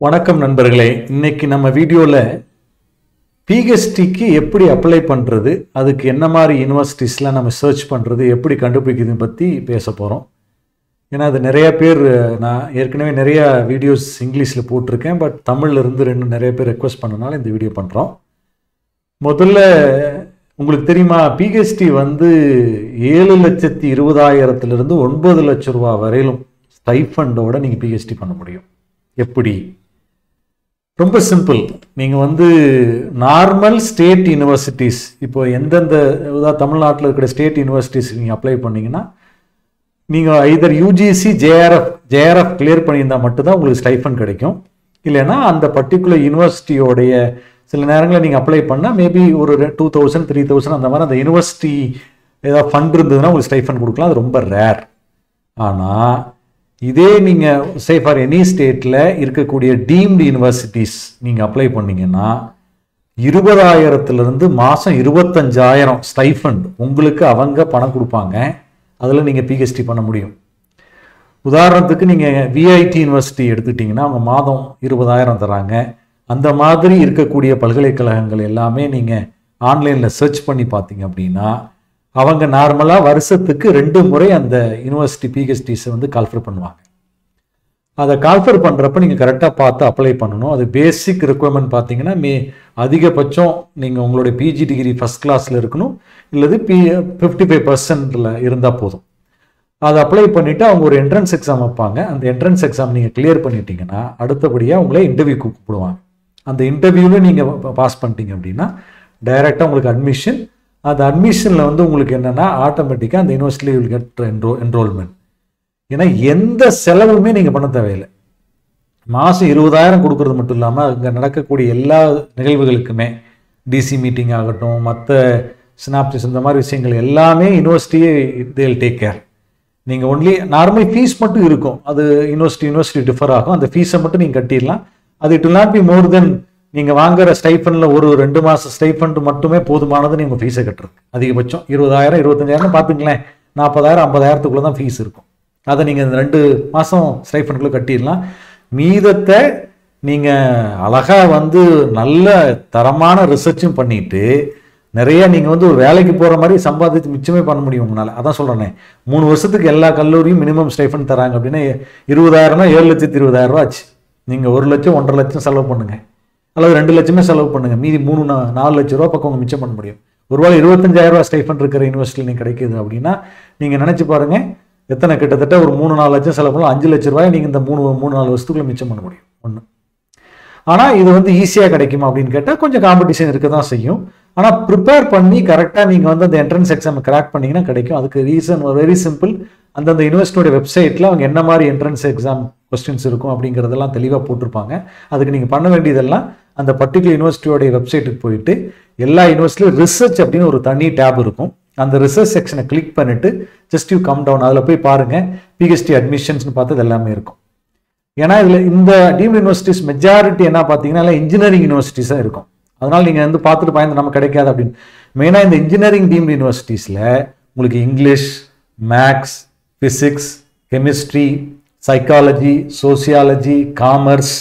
வணக்கம் நண்பர்களே இன்னைக்கு நம்ம வீடியோவில் பிஹெச்டிக்கு எப்படி அப்ளை பண்ணுறது அதுக்கு என்ன மாதிரி யூனிவர்சிட்டிஸ்லாம் நம்ம சர்ச் பண்ணுறது எப்படி கண்டுபிடிக்கிறதுன்னு பற்றி பேச போகிறோம் ஏன்னா அது நிறைய பேர் நான் ஏற்கனவே நிறைய வீடியோஸ் இங்கிலீஷில் போட்டிருக்கேன் பட் தமிழ்ல இருந்து ரெண்டு நிறைய பேர் ரெக்வஸ்ட் பண்ணனால இந்த வீடியோ பண்ணுறோம் முதல்ல உங்களுக்கு தெரியுமா பிஹெச்டி வந்து ஏழு லட்சத்தி இருபதாயிரத்துலேருந்து ஒன்பது லட்ச ரூபா வரையிலும் ஸ்டைஃபண்டோட நீங்கள் பிஹெச்டி பண்ண முடியும் எப்படி ரொம்ப சிம்பிள் நீங்கள் வந்து நார்மல் ஸ்டேட் யூனிவர்சிட்டிஸ் இப்போ எந்தெந்த உதா தமிழ்நாட்டில் இருக்கிற ஸ்டேட் யூனிவர்சிட்டிஸ் நீங்கள் அப்ளை பண்ணீங்கன்னா நீங்கள் either UGC JRF JRF clear பண்ணியிருந்தால் மட்டும்தான் உங்களுக்கு ஸ்டைஃபன் கிடைக்கும் இல்லைன்னா அந்த பர்டிகுலர் யூனிவர்சிட்டியோடைய சில நேரங்களில் நீங்கள் அப்ளை பண்ணால் மேபி ஒரு டூ தௌசண்ட் த்ரீ தௌசண்ட் அந்த மாதிரி அந்த யூனிவர்சிட்டி ஏதாவது ஃபண்ட் இருந்ததுன்னா உங்களுக்கு ஸ்டைஃபன் கொடுக்கலாம் அது ரொம்ப ரேர் ஆனால் இதே நீங்கள் சே ஃபார் எனி ஸ்டேட்டில் இருக்கக்கூடிய டீம்டு யூனிவர்சிட்டிஸ் நீங்கள் அப்ளை பண்ணீங்கன்னா இருபதாயிரத்துலேருந்து மாதம் இருபத்தஞ்சாயிரம் ஸ்டைஃபண்ட் உங்களுக்கு அவங்க பணம் கொடுப்பாங்க அதில் நீங்கள் பிஹெச்டி பண்ண முடியும் உதாரணத்துக்கு நீங்கள் விஐடி யூனிவர்சிட்டி எடுத்துக்கிட்டிங்கன்னா அவங்க மாதம் இருபதாயிரம் தராங்க அந்த மாதிரி இருக்கக்கூடிய பல்கலைக்கழகங்கள் எல்லாமே நீங்கள் ஆன்லைனில் சர்ச் பண்ணி பார்த்தீங்க அப்படின்னா அவங்க நார்மலாக வருஷத்துக்கு ரெண்டு முறை அந்த யூனிவர்சிட்டி பிஹெச்டிஸை வந்து கால்ஃபர் பண்ணுவாங்க அதை கால்ஃபர் பண்ணுறப்ப நீங்கள் கரெக்டாக பார்த்து அப்ளை பண்ணணும் அது பேசிக் ரெக்குவயர்மெண்ட் பார்த்தீங்கன்னா மே அதிகபட்சம் நீங்கள் உங்களுடைய பிஜி டிகிரி ஃபஸ்ட் கிளாஸில் இருக்கணும் இல்லது பி ஃபிஃப்டி ஃபைவ் பர்சன்டில் இருந்தால் போதும் அதை அப்ளை பண்ணிவிட்டு அவங்க ஒரு என்ட்ரன்ஸ் எக்ஸாம் வைப்பாங்க அந்த என்ட்ரன்ஸ் எக்ஸாம் நீங்கள் கிளியர் பண்ணிட்டீங்கன்னா அடுத்தபடியாக உங்களை இன்டர்வியூக்கு கூப்பிடுவாங்க அந்த இன்டர்வியூவில் நீங்கள் பாஸ் பண்ணிட்டீங்க அப்படின்னா டைரெக்டாக உங்களுக்கு அட்மிஷன் அந்த அட்மிஷனில் வந்து உங்களுக்கு என்னென்னா ஆட்டோமேட்டிக்காக அந்த யூனிவர்சிட்டியில் வில் கெட் என்ரோ என்ரோல்மெண்ட் ஏன்னா எந்த செலவுமே நீங்கள் பண்ண தேவையில்லை மாதம் இருபதாயிரம் கொடுக்கறது மட்டும் இல்லாமல் அங்கே நடக்கக்கூடிய எல்லா நிகழ்வுகளுக்குமே டிசி மீட்டிங் ஆகட்டும் மற்ற ஸ்னாப்சிஸ் இந்த மாதிரி விஷயங்கள் எல்லாமே யூனிவர்சிட்டியே தேல் டேக் கேர் நீங்கள் ஒன்லி நார்மல் ஃபீஸ் மட்டும் இருக்கும் அது யூனிவர்சிட்டி யூனிவர்சிட்டி டிஃபர் ஆகும் அந்த ஃபீஸை மட்டும் நீங்கள் கட்டிடலாம் அது it will not be more than நீங்கள் வாங்குற ஸ்டைஃபனில் ஒரு ரெண்டு மாதம் ஸ்டைஃபண்ட் மட்டுமே போதுமானது நீங்கள் ஃபீஸை கட்டுறது அதிகபட்சம் இருபதாயிரம் இருபத்தஞ்சாயிரம் பார்த்துங்களேன் நாற்பதாயிரம் ஐம்பதாயிரத்துக்குள்ளே தான் ஃபீஸ் இருக்கும் அதை நீங்கள் இந்த ரெண்டு மாதம் ஸ்டைஃபனுக்குள்ளே கட்டிடலாம் மீதத்தை நீங்கள் அழகாக வந்து நல்ல தரமான ரிசர்ச்சும் பண்ணிட்டு நிறைய நீங்கள் வந்து ஒரு வேலைக்கு போகிற மாதிரி சம்பாதிச்சு மிச்சமே பண்ண முடியும் உங்களால் அதான் சொல்கிறேனே மூணு வருஷத்துக்கு எல்லா கல்லூரியும் மினிமம் ஸ்டைஃபன் தராங்க அப்படின்னா இருபதாயிரம்னா ஏழு லட்சத்தி இருபதாயிரம் ரூபா ஆச்சு நீங்கள் ஒரு லட்சம் ஒன்றரை லட்சம் செலவு பண்ணுங்கள் அல்லது ரெண்டு லட்சமே செலவு பண்ணுங்க மீதி மூணு நாலு லட்ச ரூபா பக்கம் உங்க மிச்சம் பண்ண முடியும் ஒருவேளை இருபத்தஞ்சாயிரம் ரூபா ஸ்டைஃபன் இருக்கிற யூனிவர்சிட்டியில் நீங்கள் கிடைக்குது அப்படின்னா நீங்கள் நினச்சி பாருங்க எத்தனை கிட்டத்தட்ட ஒரு மூணு நாலு லட்சம் செலவு பண்ணலாம் அஞ்சு லட்ச ரூபாய் நீங்கள் இந்த மூணு மூணு நாலு வருஷத்துக்குள்ள மிச்சம் பண்ண முடியும் ஒன்று ஆனால் இது வந்து ஈஸியாக கிடைக்குமா அப்படின்னு கேட்டால் கொஞ்சம் காம்படிஷன் இருக்க தான் செய்யும் ஆனால் ப்ரிப்பேர் பண்ணி கரெக்டாக நீங்கள் வந்து அந்த என்ட்ரன்ஸ் எக்ஸாம் கிராக் பண்ணிங்கன்னா கிடைக்கும் அதுக்கு ரீசன் வெரி சிம்பிள் அந்தந்த யூனிவர்சிட்டியோட வெப்சைட்டில் அவங்க என்ன மாதிரி என்ட்ரன்ஸ் எக்ஸாம் கொஸ்டின்ஸ் இருக்கும் அப்படிங்கிறதெல்லாம் தெளிவாக போட்டிருப்பாங்க அதுக்கு நீங்கள் பண்ண வேண்டியதெல்லாம் அந்த பர்டிகுலர் யூனிவர்சிட்டியோடைய வெப்சைட்டுக்கு போயிட்டு எல்லா யூனிவர்சிட்டியும் ரிசர்ச் அப்படின்னு ஒரு தனி டேப் இருக்கும் அந்த ரிசர்ச் செக்ஷனை கிளிக் பண்ணிட்டு ஜஸ்ட் யூ கம் டவுன் அதில் போய் பாருங்கள் பிஹெச்டி அட்மிஷன்ஸ்னு பார்த்து அது எல்லாமே இருக்கும் ஏன்னா இதில் இந்த டீம் யூனிவர்சிட்டிஸ் மெஜாரிட்டி என்ன பார்த்தீங்கன்னா இன்ஜினியரிங் யூனிவர்சிட்டிஸாக இருக்கும் அதனால் நீங்கள் வந்து பார்த்துட்டு பயந்து நம்ம கிடைக்காது அப்படின்னு மெயினாக இந்த இன்ஜினியரிங் டீம் யூனிவர்சிட்டிஸில் உங்களுக்கு English maths physics chemistry psychology sociology commerce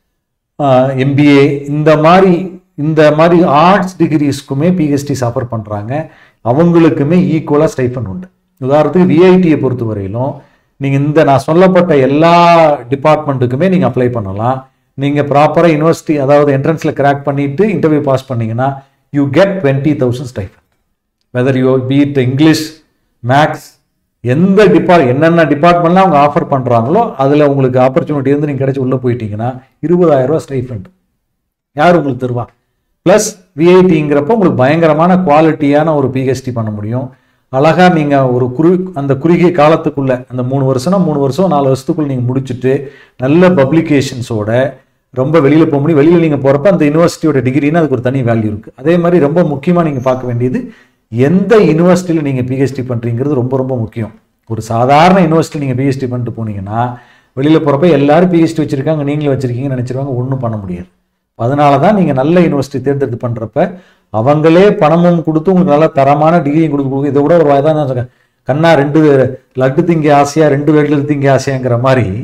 MBA இந்த மாதிரி இந்த மாதிரி ஆர்ட்ஸ் டிகிரிஸ்க்குமே பிஹெச்டிஸ் ஆஃபர் பண்ணுறாங்க அவங்களுக்குமே ஈக்குவலாக ஸ்டைஃபன் உண்டு உதாரணத்துக்கு விஐடியை பொறுத்த வரையிலும் நீங்கள் இந்த நான் சொல்லப்பட்ட எல்லா டிபார்ட்மெண்ட்டுக்குமே நீங்கள் அப்ளை பண்ணலாம் நீங்கள் ப்ராப்பராக யூனிவர்சிட்டி அதாவது என்ட்ரன்ஸில் கிராக் பண்ணிட்டு இன்டர்வியூ பாஸ் பண்ணீங்கன்னா you get twenty thousand stipend whether you beat English maths எந்த டிபார்ட் என்னென்ன டிபார்ட்மெண்ட்லாம் அவங்க ஆஃபர் பண்ணுறாங்களோ அதில் உங்களுக்கு ஆப்பர்ச்சுனிட்டி இருந்து நீங்கள் கிடச்சி உள்ளே போயிட்டீங்கன்னா இருபதாயிரம் ரூபா ஸ்டைஃபண்ட் யார் உங்களுக்கு தருவா ப்ளஸ் விஐடிங்கிறப்ப உங்களுக்கு பயங்கரமான குவாலிட்டியான ஒரு பிஹெச்டி பண்ண முடியும் அழகாக நீங்கள் ஒரு குறு அந்த குறுகிய காலத்துக்குள்ளே அந்த மூணு வருஷம்னா மூணு வருஷம் நாலு வருஷத்துக்குள்ள நீங்கள் முடிச்சுட்டு நல்ல பப்ளிகேஷன்ஸோட ரொம்ப வெளியில் போக முடியும் வெளியில் நீங்கள் போகிறப்ப அந்த யூனிவர்சிட்டியோட டிகிரினா அதுக்கு ஒரு தனி வேல்யூ இருக்குது அதே மாதிரி ரொம்ப முக்கியமாக நீங்கள் பார்க்க வேண்டியது எந்த யூனிவர்சிட்டியில் நீங்கள் பிஹெச்டி பண்ணுறீங்கிறது ரொம்ப ரொம்ப முக்கியம் ஒரு சாதாரண யூனிவர்சிட்டி நீங்கள் பிஹெச்டி பண்ணிட்டு போனீங்கன்னா வெளியில் போகிறப்ப எல்லாரும் பிஹெச்டி வச்சுருக்காங்க நீங்களும் வச்சுருக்கீங்கன்னு நினச்சிருவாங்க ஒன்றும் பண்ண முடியாது அதனால தான் நீங்கள் நல்ல யூனிவர்சிட்டி தேர்ந்தெடுத்து பண்ணுறப்ப அவங்களே பணமும் கொடுத்து உங்களுக்கு நல்ல தரமான டிகிரியும் கொடுத்து கொடுக்கும் இதை விட ஒரு வயதான கண்ணா ரெண்டு லட்டு திங்க ஆசையா ரெண்டு வெள்ளு திங்க ஆசையாங்கிற மாதிரி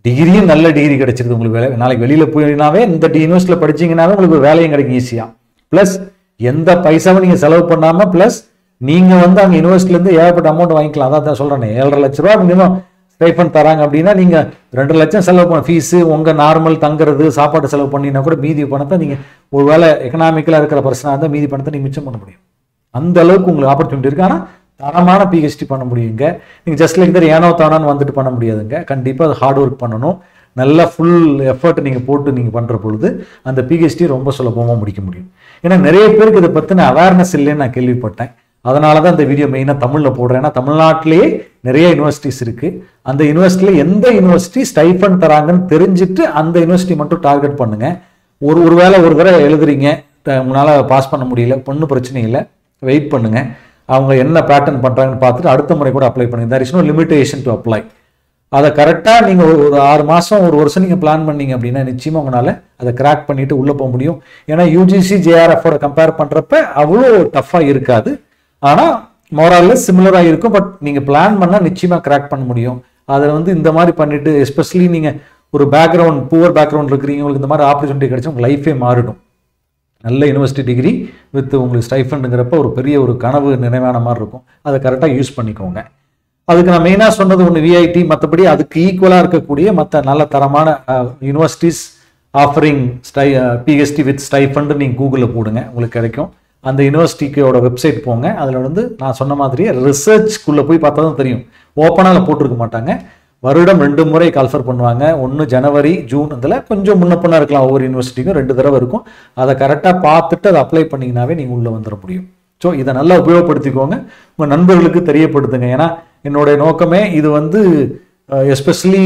டிகிரியும் நல்ல டிகிரி கிடைச்சிருது உங்களுக்கு வேலை நாளைக்கு வெளியில் போயினாவே இந்த யூனிவர்சிட்டியில் படிச்சீங்கன்னாவே உங்களுக்கு ஒரு வேலையும் கிடைக்கும் ஈஸியாக ப்ளஸ் எந்த பைசாவும் நீங்கள் செலவு பண்ணாமல் ப்ளஸ் நீங்கள் வந்து அங்கே யூனிவர்சிட்டிலேருந்து ஏகப்பட்ட அமௌண்ட் வாங்கிக்கலாம் அதான் தான் சொல்கிறேன் ஏழரை லட்ச ரூபா மினிமம் ஸ்டைஃபன் தராங்க அப்படின்னா நீங்கள் ரெண்டு லட்சம் செலவு பண்ண ஃபீஸு உங்கள் நார்மல் தங்குறது சாப்பாடு செலவு பண்ணினா கூட மீதி பணத்தை நீங்கள் ஒரு வேலை எக்கனாமிக்கலாக இருக்கிற பர்சனாக இருந்தால் மீதி பணத்தை நீங்கள் மிச்சம் பண்ண முடியும் அந்த அளவுக்கு உங்களுக்கு ஆப்பர்ச்சுனிட்டி இருக்கு ஆனால் தரமான பிஹெச்டி பண்ண முடியுங்க நீங்கள் ஜஸ்ட் லைக் தர் ஏனோ தானோன்னு வந்துட்டு பண்ண முடியாதுங்க கண்டிப்பாக அது ஹார்ட் ஒர்க் பண்ணணும் நல்ல ஃபுல் எஃபர்ட் நீங்கள் போட்டு நீங்கள் பண்ணுற பொழுது அந்த பிஹெச்டி ரொம்ப சுலபமாக முடிக்க முடியும் ஏன்னா நிறைய பேருக்கு இதை பற்றின அவேர்னஸ் இல்லைன்னு நான் கேள்விப்பட்டேன் அதனால தான் இந்த வீடியோ மெயினாக தமிழில் போடுறேன் ஏன்னா தமிழ்நாட்டிலேயே நிறைய யூனிவர்சிட்டிஸ் இருக்குது அந்த யூனிவர்சிட்டியில் எந்த யூனிவர்சிட்டி ஸ்டைஃபன் தராங்கன்னு தெரிஞ்சுட்டு அந்த யூனிவர்சிட்டி மட்டும் டார்கெட் பண்ணுங்க ஒரு ஒரு வேளை ஒரு தடவை எழுதுறீங்க த- உங்களால பாஸ் பண்ண முடியல ஒன்றும் பிரச்சனை இல்லை வெயிட் பண்ணுங்க அவங்க என்ன பேட்டர்ன் பண்றாங்கன்னு பார்த்துட்டு அடுத்த முறை கூட அப்ளை பண்ணுங்க there is no limitation to apply அதை கரெக்டாக நீங்கள் ஒரு ஒரு ஆறு மாதம் ஒரு வருஷம் நீங்கள் பிளான் பண்ணீங்க அப்படின்னா நிச்சயமாக உங்களால் அதை கிராக் பண்ணிட்டு உள்ளே போக முடியும் ஏன்னா யூஜிசி ஜேஆர்எஃபோட கம்பேர் பண்ணுறப்ப அவ்வளோ டஃப்பாக இருக்காது ஆனால் மோரலில் சிமிலராக இருக்கும் பட் நீங்கள் பிளான் பண்ணால் நிச்சயமாக கிராக் பண்ண முடியும் அதில் வந்து இந்த மாதிரி பண்ணிட்டு எஸ்பெஷலி நீங்கள் ஒரு பேக்ரவுண்ட் புவர் பேக்ரவுண்ட் இருக்கிறீங்க உங்களுக்கு இந்த மாதிரி ஆப்பர்ச்சுனிட்டி கிடைச்சா உங்கள் லைஃபே மாறிடும் நல்ல யூனிவர்சிட்டி டிகிரி வித் உங்களுக்கு ஸ்டைஃபண்டுங்கிறப்ப ஒரு பெரிய ஒரு கனவு நிறைவான மாதிரி இருக்கும் அதை கரெக்டாக யூஸ் பண்ணிக்கோங்க அதுக்கு நான் மெயினாக சொன்னது ஒன்று விஐடி மற்றபடி அதுக்கு ஈக்குவலாக இருக்கக்கூடிய மற்ற நல்ல தரமான யூனிவர்சிட்டிஸ் ஆஃபரிங் ஸ்டை பிஹெச்டி வித் ஸ்டைஃபண்டு நீங்கள் கூகுளில் போடுங்க உங்களுக்கு கிடைக்கும் அந்த யூனிவர்சிட்டிக்கோட வெப்சைட் போங்க அதில் வந்து நான் சொன்ன மாதிரியே ரிசர்ச்குள்ளே போய் பார்த்தா தான் தெரியும் ஓப்பனாக போட்டிருக்க மாட்டாங்க வருடம் ரெண்டு முறை கால்ஃபர் பண்ணுவாங்க ஒன்று ஜனவரி ஜூன் அதில் கொஞ்சம் முன்ன பின்ன இருக்கலாம் ஒவ்வொரு யூனிவர்சிட்டிக்கும் ரெண்டு தடவை இருக்கும் அதை கரெக்டாக பார்த்துட்டு அதை அப்ளை பண்ணிங்கனாவே நீங்கள் உள்ளே வந்துட முடியும் ஸோ இதை நல்லா உபயோகப்படுத்திக்கோங்க உங்கள் நண்பர்களுக்கு தெரியப்படுத்துங்க ஏன்னா என்னுடைய நோக்கமே இது வந்து எஸ்பெஷலி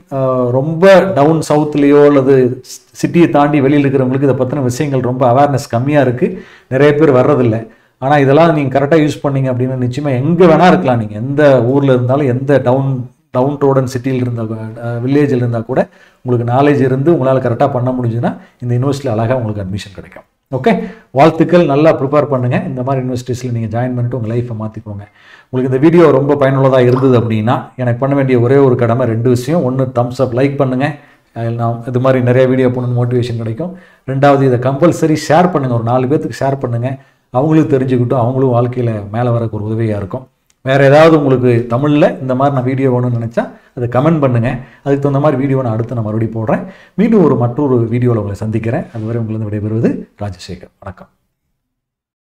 ரொம்ப டவுன் சவுத்லேயோ அல்லது சிட்டியை தாண்டி வெளியில் இருக்கிறவங்களுக்கு இதை பற்றின விஷயங்கள் ரொம்ப அவேர்னஸ் கம்மியாக இருக்குது நிறைய பேர் வர்றதில்லை ஆனால் இதெல்லாம் நீங்கள் கரெக்டாக யூஸ் பண்ணீங்க அப்படின்னா நிச்சயமாக எங்கே வேணால் இருக்கலாம் நீங்கள் எந்த ஊரில் இருந்தாலும் எந்த டவுன் டவுன் ரோடன் சிட்டியில் இருந்தால் வில்லேஜில் இருந்தால் கூட உங்களுக்கு நாலேஜ் இருந்து உங்களால் கரெக்டாக பண்ண முடிஞ்சுன்னா இந்த யூனிவர்சிட்டியில் அழகாக உங்களுக்கு அட்மிஷன் கிடைக்கும் ஓகே வாழ்த்துக்கள் நல்லா ப்ரிப்பேர் பண்ணுங்கள் இந்த மாதிரி யூனிவர்சிட்டிஸில் நீங்கள் ஜாயின் பண்ணிட்டு உங்கள் லைஃப்பை மாற்றிக்கோங்க உங்களுக்கு இந்த வீடியோ ரொம்ப பயனுள்ளதாக இருந்தது அப்படின்னா எனக்கு பண்ண வேண்டிய ஒரே ஒரு கடமை ரெண்டு விஷயம் ஒன்று தம்ஸ் அப் லைக் பண்ணுங்கள் அதில் நான் இது மாதிரி நிறைய வீடியோ போகணுன்னு மோட்டிவேஷன் கிடைக்கும் ரெண்டாவது இதை கம்பல்சரி ஷேர் பண்ணுங்கள் ஒரு நாலு பேர்த்துக்கு ஷேர் பண்ணுங்கள் அவங்களும் தெரிஞ்சுக்கிட்டும் அவங்களும் வாழ்க்கையில் மேலே வரக்கு ஒரு உதவியாக இருக்கும் வேறு ஏதாவது உங்களுக்கு தமிழில் இந்த மாதிரி நான் வீடியோ வேணும்னு நினச்சா அதை கமெண்ட் பண்ணுங்கள் அதுக்கு தகுந்த மாதிரி வீடியோ நான் அடுத்து நான் மறுபடியும் போடுறேன் மீண்டும் ஒரு மற்றொரு வீடியோவில் உங்களை சந்திக்கிறேன் அதுவரை உங்களிருந்து விடைபெறுவது ராஜசேகர் வணக்கம்